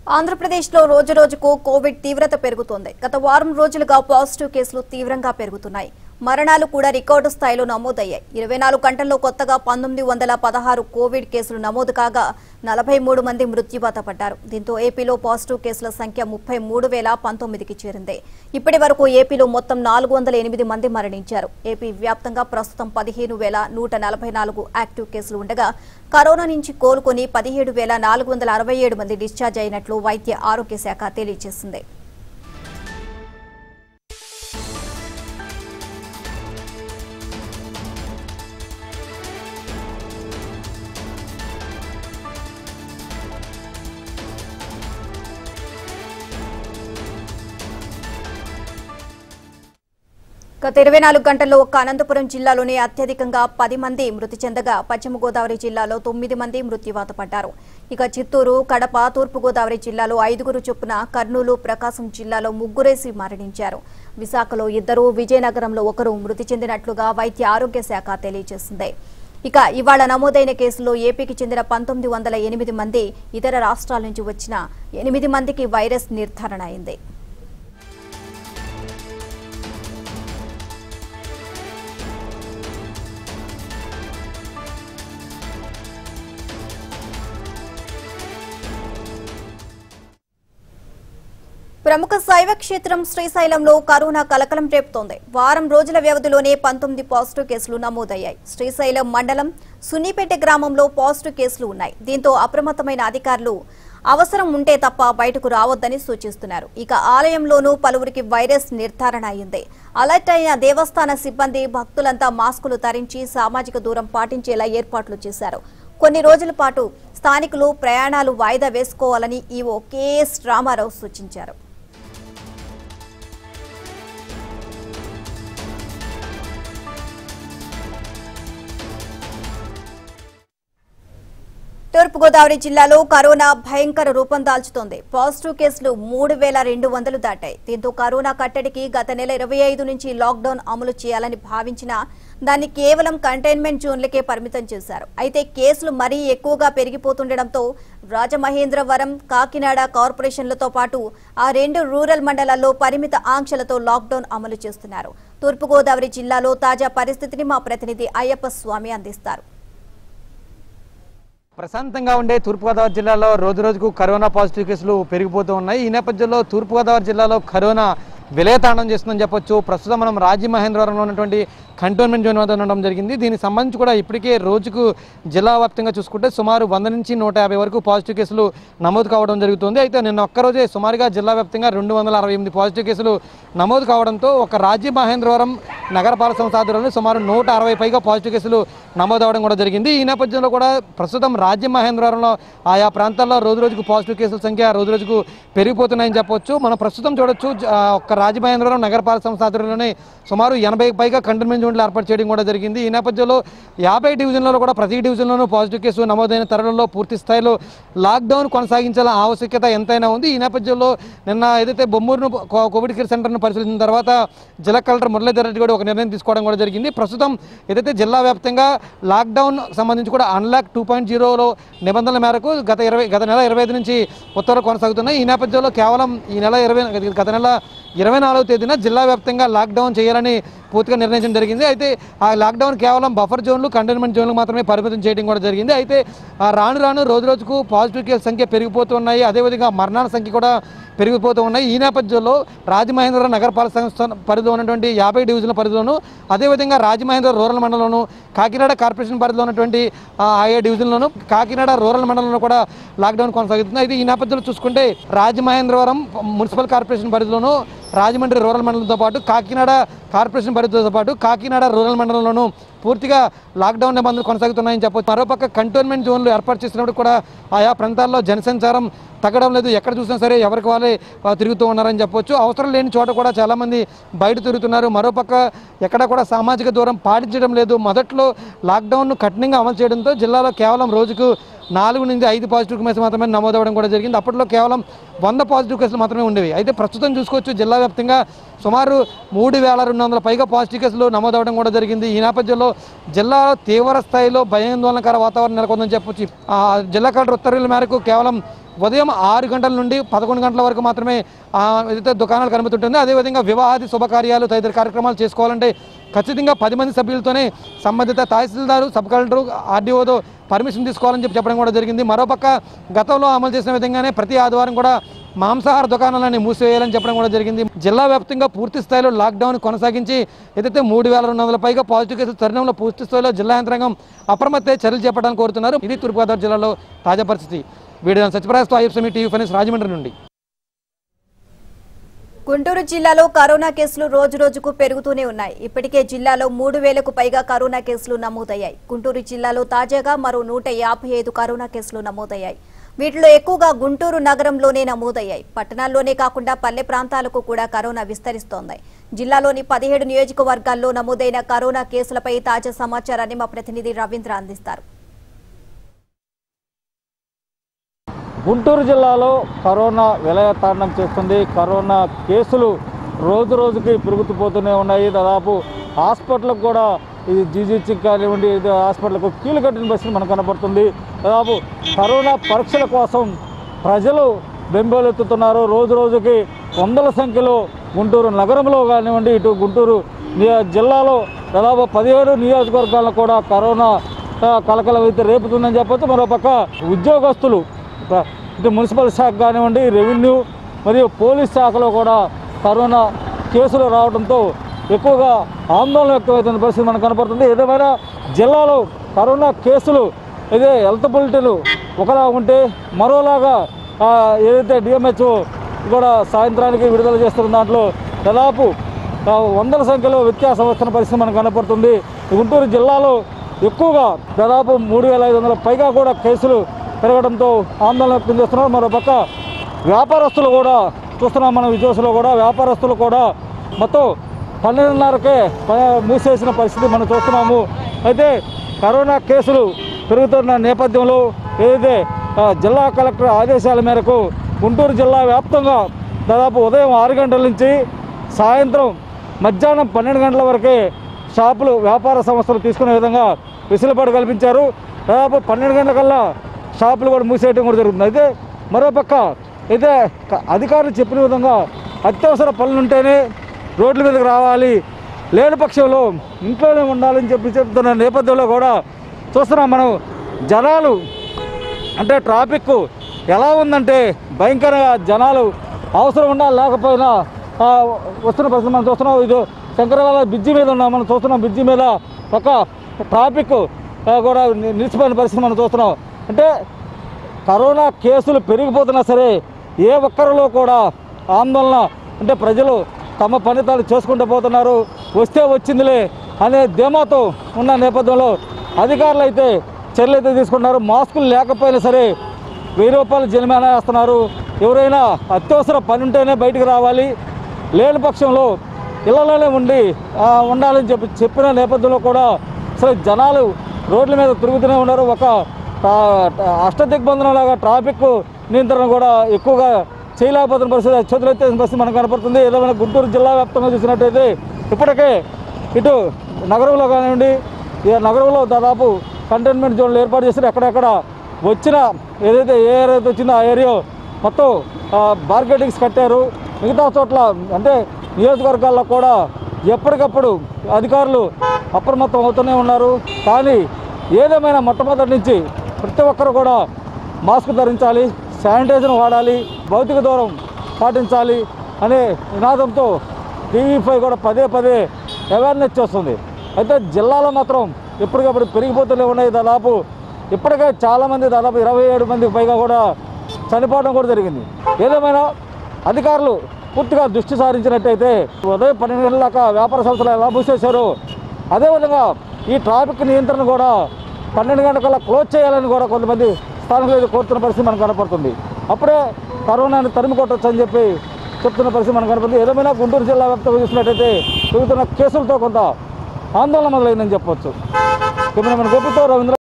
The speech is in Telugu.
ఆంధ్రప్రదేశ్లో రోజు రోజుకు కోవిడ్ తీవ్రత పెరుగుతోంది గత వారం రోజులుగా పాజిటివ్ కేసులు తీవ్రంగా పెరుగుతున్నాయి మరణాలు కూడా రికార్డు స్థాయిలో నమోదయ్యాయి ఇరవై నాలుగు గంటల్లో కొత్తగా పంతొమ్మిది వందల పదహారు కోవిడ్ కేసులు నమోదు కాగా నలభై మూడు మంది మృత్యువాత పడ్డారు దీంతో ఏపీలో పాజిటివ్ కేసుల సంఖ్య ముప్పై మూడు వేల పంతొమ్మిదికి చేరింది ఇప్పటి వరకు ఏపీలో మొత్తం నాలుగు వందల ఎనిమిది మంది మరణించారు ఏపీ వ్యాప్తంగా ప్రస్తుతం పదిహేను వేల నూట నలభై నాలుగు యాక్టివ్ కేసులు ఉండగా కరోనా నుంచి కోలుకొని పదిహేడు వేల నాలుగు వందల అరవై ఏడు మంది డిశ్చార్జ్ అయినట్లు వైద్య ఆరోగ్య శాఖ తెలియజేసింది గత ఇరవై నాలుగు గంటల్లో ఒక్క అనంతపురం జిల్లాలోనే అత్యధికంగా పది మంది మృతి చెందగా పశ్చిమ గోదావరి జిల్లాలో తొమ్మిది మంది మృత్యువాత పడ్డారు ఇక చిత్తూరు కడప తూర్పుగోదావరి జిల్లాలో ఐదుగురు చొప్పున కర్నూలు ప్రకాశం జిల్లాలో ముగ్గురేసి మరణించారు విశాఖలో ఇద్దరు విజయనగరంలో ఒకరు మృతి చెందినట్లుగా వైద్య ఆరోగ్య శాఖ తెలియజేసింది ఇక ఇవాళ నమోదైన కేసులో ఏపీకి చెందిన పంతొమ్మిది వందల ఎనిమిది మంది ఇతర రాష్ట్రాల నుంచి వచ్చిన ఎనిమిది మందికి వైరస్ నిర్ధారణ అయింది ప్రముఖ శైవ క్షేత్రం శ్రీశైలంలో కరోనా కలకలం రేపుతోంది వారం రోజుల వ్యవధిలోనే పంతొమ్మిది పాజిటివ్ కేసులు నమోదయ్యాయి శ్రీశైలం మండలం సున్నిపేట గ్రామంలో పాజిటివ్ కేసులు ఉన్నాయి దీంతో అప్రమత్తమైన అధికారులు అవసరం ఉంటే తప్ప బయటకు రావద్దని సూచిస్తున్నారు ఇక ఆలయంలోనూ పలువురికి వైరస్ నిర్ధారణ అయింది అలర్ట్ అయిన దేవస్థాన సిబ్బంది భక్తులంతా మాస్కులు ధరించి సామాజిక దూరం పాటించేలా ఏర్పాట్లు చేశారు కొన్ని రోజుల పాటు స్థానికులు ప్రయాణాలు వాయిదా వేసుకోవాలని ఈవో కేఎస్ రామారావు సూచించారు తూర్పుగోదావరి జిల్లాలో కరోనా భయంకర రూపం దాల్చుతోంది పాజిటివ్ కేసులు మూడు వేల రెండు వందలు దాటాయి దీంతో కరోనా కట్టడికి గత నెల ఇరవై ఐదు నుంచి లాక్డౌన్ అమలు చేయాలని భావించిన దాన్ని కేవలం కంటైన్మెంట్ జోన్లకే పరిమితం చేశారు అయితే కేసులు మరీ ఎక్కువగా పెరిగిపోతుండటంతో రాజమహేంద్రవరం కాకినాడ కార్పొరేషన్లతో పాటు ఆ రెండు రూరల్ మండలాల్లో పరిమిత ఆంక్షలతో లాక్డౌన్ అమలు చేస్తున్నారు తూర్పుగోదావరి జిల్లాలో తాజా పరిస్థితిని మా ప్రతినిధి అయ్యప్ప స్వామి అందిస్తారు ప్రశాంతంగా ఉండే తూర్పుగోదావరి జిల్లాలో రోజు రోజుకు కరోనా పాజిటివ్ కేసులు పెరిగిపోతూ ఉన్నాయి ఈ నేపథ్యంలో తూర్పుగోదావరి జిల్లాలో కరోనా విలయతాండం చేస్తుందని చెప్పొచ్చు ప్రస్తుతం మనం రాజమహేంద్రవరంలో ఉన్నటువంటి కంటోన్మెంట్ జోన్ వద్ద ఉండడం జరిగింది దీనికి సంబంధించి కూడా ఇప్పటికే రోజుకు జిల్లా వ్యాప్తంగా చూసుకుంటే సుమారు వంద నుంచి నూట యాభై వరకు పాజిటివ్ కేసులు నమోదు కావడం జరుగుతుంది అయితే నిన్న ఒక్కరోజే సుమారుగా జిల్లా వ్యాప్తంగా రెండు వందల అరవై ఎనిమిది పాజిటివ్ కేసులు నమోదు కావడంతో ఒక రాజమహేంద్రవరం నగరపాలక సంస్థ ఆధ్వర్యంలో సుమారు నూట అరవై పైగా పాజిటివ్ కేసులు నమోదు అవడం కూడా జరిగింది ఈ నేపథ్యంలో కూడా ప్రస్తుతం రాజమహేంద్రవరంలో ఆయా ప్రాంతాల్లో రోజు రోజుకు పాజిటివ్ కేసుల సంఖ్య రోజు రోజుకు పెరిగిపోతున్నాయని చెప్పొచ్చు మనం ప్రస్తుతం చూడొచ్చు జ- ఆ, ఒక్క రాజమహేంద్రవరం నగరపాలక సంస్థ ఆధ్వర్యంలోనే సుమారు ఎనభై పైగా కంటైన్మెంట్ జోన్లు ఏర్పాటు చేయడం కూడా జరిగింది ఈ నేపథ్యంలో యాభై డివిజన్లలో కూడా ప్రతి డివిజన్లోనూ పాజిటివ్ కేసు నమోదైన తరుణంలో పూర్తి స్థాయిలో లాక్డౌన్ కొనసాగించాల ఆవశ్యకత ఎంతైనా ఉంది ఈ నేపథ్యంలో నిన్న ఏదైతే బొమ్మూరును కో- కోవిడ్ కేర్ సెంటర్ను పరిశీలించిన తర్వాత జిల్లా కలెక్టర్ మురళీధర్ రెడ్డి కూడా ఒక నిర్ణయం తీసుకోవడం కూడా జరిగింది ప్రస్తుతం ఏదైతే జిల్లా వ్యాప్తంగా లాక్డౌన్ సంబంధించి కూడా అన్లాక్ టూ పాయింట్ జీరోలో నిబంధనల మేరకు గత ఇరవై గత నెల ఇరవై ఐదు నుంచి ఉత్తర్వులు కొనసాగుతున్నాయి ఈ నేపథ్యంలో కేవలం ఈ నెల ఇరవై గత నెల ఇరవై నాలుగో తేదీన జిల్లా వ్యాప్తంగా లాక్డౌన్ చేయాలని పూర్తిగా నిర్ణయించడం జరిగింది అయితే ఆ లాక్డౌన్ కేవలం బఫర్ జోన్లు కంటైన్మెంట్ జోన్లు మాత్రమే పరిమితం చేయడం కూడా జరిగింది అయితే ఆ రాను రాను రోజు రోజుకు పాజిటివ్ కేసు సంఖ్య పెరిగిపోతున్నాయి అదేవిధంగా మరణాల సంఖ్య కూడా పెరిగిపోతూ ఉన్నాయి ఈ నేపథ్యంలో రాజమహేంద్రవరం నగరపాలక సంస్థ పరిధిలో ఉన్నటువంటి యాభై డివిజన్ల పరిధిలోను అదేవిధంగా రాజమహేంద్ర రూరల్ మండలంలోను కాకినాడ కార్పొరేషన్ పరిధిలో ఉన్నటువంటి ఆ, ఆయా డివిజన్లోను కాకినాడ రూరల్ మండలంలో కూడా లాక్డౌన్ కొనసాగుతుంది అయితే ఈ నేపథ్యంలో చూసుకుంటే రాజమహేంద్రవరం మున్సిపల్ కార్పొరేషన్ పరిధిలోను రాజమండ్రి రూరల్ మండలంతో పాటు కాకినాడ కార్పొరేషన్ పరిధితో పాటు కాకినాడ రూరల్ మండలంలోనూ పూర్తిగా లాక్డౌన్ నిబంధనలు కొనసాగుతున్నాయని చెప్పొచ్చు మరోపక్క కంటోన్మెంట్ జోన్లు ఏర్పాటు చేసినప్పుడు కూడా ఆయా ప్రాంతాల్లో జనసంచారం తగ్గడం లేదు ఎక్కడ చూసినా సరే ఎవరికి వాళ్ళే ఆ, తిరుగుతూ ఉన్నారని చెప్పొచ్చు అవసరం లేని చోట కూడా చాలామంది బయట తిరుగుతున్నారు మరోపక్క ఎక్కడ కూడా సామాజిక దూరం పాటించడం లేదు మొదట్లో లాక్డౌన్ను కఠినంగా అమలు చేయడంతో జిల్లాలో కేవలం రోజుకు నాలుగు నుంచి ఐదు పాజిటివ్ కేసులు మాత్రమే నమోదవడం కూడా జరిగింది అప్పట్లో కేవలం వంద పాజిటివ్ కేసులు మాత్రమే ఉండేవి అయితే ప్రస్తుతం చూసుకోవచ్చు జిల్లా వ్యాప్తంగా సుమారు మూడు వేల రెండు వందల పైగా పాజిటివ్ కేసులు నమోదవడం కూడా జరిగింది ఈ నేపథ్యంలో జిల్లాలో తీవ్ర స్థాయిలో భయాందోళనకర వాతావరణం నెలకొందని చెప్పొచ్చు ఆ జిల్లా కలెక్టర్ ఉత్తర్వుల మేరకు కేవలం ఉదయం ఆరు గంటల నుండి పదకొండు గంటల వరకు మాత్రమే ఆ, ఏదైతే దుకాణాలు కనుమతుంటుంది అదేవిధంగా వివాహాది శుభకార్యాలు తదితర కార్యక్రమాలు చేసుకోవాలంటే ఖచ్చితంగా పది మంది సభ్యులతోనే సంబంధిత తహసీల్దారు సబ్ కలెక్టర్ ఆర్డీఓతో పర్మిషన్ తీసుకోవాలని చెప్పి చెప్పడం కూడా జరిగింది మరోపక్క గతంలో అమలు చేసిన విధంగానే ప్రతి ఆదివారం కూడా మాంసాహార దుకాణాలని మూసివేయాలని చెప్పడం కూడా జరిగింది జిల్లా వ్యాప్తంగా పూర్తి స్థాయిలో లాక్డౌన్ కొనసాగించి ఏదైతే మూడు వేల రెండు వందల పైగా పాజిటివ్ కేసుల తరుణంలో పూర్తి స్థాయిలో జిల్లా యంత్రాంగం అప్రమత్తే చర్యలు చేపట్టాలని కోరుతున్నారు ఇది తూర్పుగోదావరి జిల్లాలో తాజా పరిస్థితి వీడియో సత్యప్రకాశ్తో ఐఎఫ్ఎంఈ టీవీ ఫైనాన్స్ రాజమండ్రి నుండి గుంటూరు జిల్లాలో కరోనా కేసులు రోజు రోజుకు పెరుగుతూనే ఉన్నాయి ఇప్పటికే జిల్లాలో మూడు వేలకు పైగా కరోనా కేసులు నమోదయ్యాయి గుంటూరు జిల్లాలో తాజాగా మరో నూట యాభై ఐదు కరోనా కేసులు నమోదయ్యాయి వీటిలో ఎక్కువగా గుంటూరు నగరంలోనే నమోదయ్యాయి పట్టణాల్లోనే కాకుండా పల్లె ప్రాంతాలకు కూడా కరోనా విస్తరిస్తోంది జిల్లాలోని పదిహేడు నియోజకవర్గాల్లో నమోదైన కరోనా కేసులపై తాజా సమాచారాన్ని మా ప్రతినిధి రవీంద్ర అందిస్తారు గుంటూరు జిల్లాలో కరోనా విలయతాండం చేస్తుంది కరోనా కేసులు రోజు రోజుకి పెరుగుతుపోతూనే ఉన్నాయి దాదాపు హాస్పిటల్కి కూడా ఇది జీజీహెచ్ కానివ్వండి ఇది హాస్పిటల్కు కీలు కట్టిన పరిస్థితి మనకు కనపడుతుంది దాదాపు కరోనా పరీక్షల కోసం ప్రజలు బెంబేలెత్తుతున్నారు రోజు రోజుకి వందల సంఖ్యలో గుంటూరు నగరంలో కానివ్వండి ఇటు గుంటూరు నియో- జిల్లాలో దాదాపు పదిహేడు నియోజకవర్గాల్లో కూడా కరోనా ఆ, కలకలం అయితే రేపుతుందని చెప్పొచ్చు మరోపక్క ఉద్యోగస్తులు ప్ర- ఇటు మున్సిపల్ శాఖ కానివ్వండి రెవెన్యూ మరియు పోలీస్ శాఖలో కూడా కరోనా కేసులు రావడంతో ఎక్కువగా ఆందోళన వ్యక్తమవుతున్న పరిస్థితి మనకు కనపడుతుంది ఏదేమైనా జిల్లాలో కరోనా కేసులు ఇదే హెల్త్ బులెటిన్ ఒకలా ఉంటే మరోలాగా ఆ, ఏదైతే డిఎంహెచ్ఓ కూడా సాయంత్రానికి విడుదల చేస్తున్న దాంట్లో దాదాపు ఆ, వందల సంఖ్యలో వ్యత్యాసం వస్తున్న పరిస్థితి మనకు కనపడుతుంది గుంటూరు జిల్లాలో ఎక్కువగా దాదాపు మూడు వేల ఐదు వందల పైగా కూడా కేసులు పెరగడంతో ఆందోళన వ్యక్తం చేస్తున్నారు మరోపక్క వ్యాపారస్తులు కూడా చూస్తున్నాం మనం విజువల్స్లో కూడా వ్యాపారస్తులు కూడా మొత్తం పన్నెండున్నరకే ప- మూసేసిన పరిస్థితి మనం చూస్తున్నాము అయితే కరోనా కేసులు పెరుగుతున్న నేపథ్యంలో ఏదైతే ఆ, జిల్లా కలెక్టర్ ఆదేశాల మేరకు గుంటూరు జిల్లా వ్యాప్తంగా దాదాపు ఉదయం ఆరు గంటల నుంచి సాయంత్రం మధ్యాహ్నం పన్నెండు గంటల వరకే షాపులు వ్యాపార సంస్థలు తీసుకునే విధంగా వెసులుబాటు కల్పించారు దాదాపు పన్నెండు గంటల కల్లా షాపులు కూడా మూసేయడం కూడా జరుగుతుంది అయితే మరోపక్క అయితే క- అధికారులు చెప్పిన విధంగా అత్యవసర పనులు ఉంటేనే రోడ్ల మీదకి రావాలి లేని పక్షంలో ఇంట్లోనే ఉండాలని చెప్పి చెప్తున్న నేపథ్యంలో కూడా చూస్తున్నాం మనం జనాలు అంటే ట్రాఫిక్ ఎలా ఉందంటే భయంకరంగా జనాలు అవసరం ఉన్నా లేకపోయినా ఆ, వస్తున్న పరిస్థితి మనం చూస్తున్నాం ఇది శంకరవాల బ్రిడ్జి మీద ఉన్నాం మనం చూస్తున్నాం బ్రిడ్జి మీద ఒక ట్రాఫిక్ ఆ, కూడా ని- నిలిచిపోయిన పరిస్థితి మనం చూస్తున్నాం అంటే కరోనా కేసులు పెరిగిపోతున్నా సరే ఏ ఒక్కరిలో కూడా ఆందోళన అంటే ప్రజలు తమ పని తాను చేసుకుంటూ పోతున్నారు వస్తే వచ్చిందిలే అనే ధీమాతో ఉన్న నేపథ్యంలో అధికారులు అయితే చర్యలు అయితే తీసుకుంటున్నారు మాస్కులు లేకపోయినా సరే వెయ్యి రూపాయలు జరిమానా వేస్తున్నారు ఎవరైనా అత్యవసర పని ఉంటేనే బయటకు రావాలి లేని పక్షంలో ఇళ్లలోనే ఉండి ఆ, ఉండాలని చెప్పి చెప్పిన నేపథ్యంలో కూడా అసలు జనాలు రోడ్ల మీద తిరుగుతూనే ఉన్నారు ఒక అష్టదిగ్బంధనం లాగా ట్రాఫిక్ నియంత్రణ కూడా ఎక్కువగా చేయలేకపోతున్న పరిస్థితి చేతులెత్తే పరిస్థితి మనకు కనపడుతుంది ఏదైనా గుంటూరు జిల్లా వ్యాప్తంగా చూసినట్టయితే ఇప్పటికే ఇటు నగరంలో కానివ్వండి ఈ నగరంలో దాదాపు కంటైన్మెంట్ జోన్లు ఏర్పాటు చేశారు ఎక్కడెక్కడ వచ్చిన ఏదైతే ఏ ఏరియా అయితే వచ్చిందో ఆ ఏరియా మొత్తం బార్గెటింగ్స్ కట్టారు మిగతా చోట్ల అంటే నియోజకవర్గాల్లో కూడా ఎప్పటికప్పుడు అధికారులు అప్రమత్తం అవుతూనే ఉన్నారు కానీ ఏదేమైనా మొట్టమొదటి నుంచి ప్రతి ఒక్కరు కూడా మాస్క్ ధరించాలి శానిటైజర్ వాడాలి భౌతిక దూరం పాటించాలి అనే నినాదంతో టీవీ ఫైవ్ కూడా పదే పదే అవేర్నెస్ చేస్తుంది అయితే జిల్లాలో మాత్రం ఎప్పటికప్పుడు పెరిగిపోతూనే ఉన్నాయి దాదాపు ఇప్పటికే చాలామంది దాదాపు ఇరవై ఏడు మందికి పైగా కూడా చనిపోవడం కూడా జరిగింది ఏదేమైనా అధికారులు పూర్తిగా దృష్టి సారించినట్టయితే ఉదయం పన్నెండు గంటల దాకా వ్యాపార సంస్థలు ఎలా మూసేశారో అదేవిధంగా ఈ ట్రాఫిక్ నియంత్రణ కూడా పన్నెండు గంటల క్లోజ్ చేయాలని కూడా కొంతమంది స్థానికులు అయితే కోరుతున్న పరిస్థితి మనకు కనపడుతుంది అప్పుడే కరోనాని తరిమి కొట్టచ్చు అని చెప్పి చెప్తున్న పరిస్థితి మనకు కనపడుతుంది ఏదేమైనా గుంటూరు జిల్లా వ్యాప్తంగా చూసినట్టయితే పెరుగుతున్న కేసులతో కొంత ఆందోళన మొదలైందని చెప్పొచ్చు కెమెరామెన్ గోపితో రవీంద్ర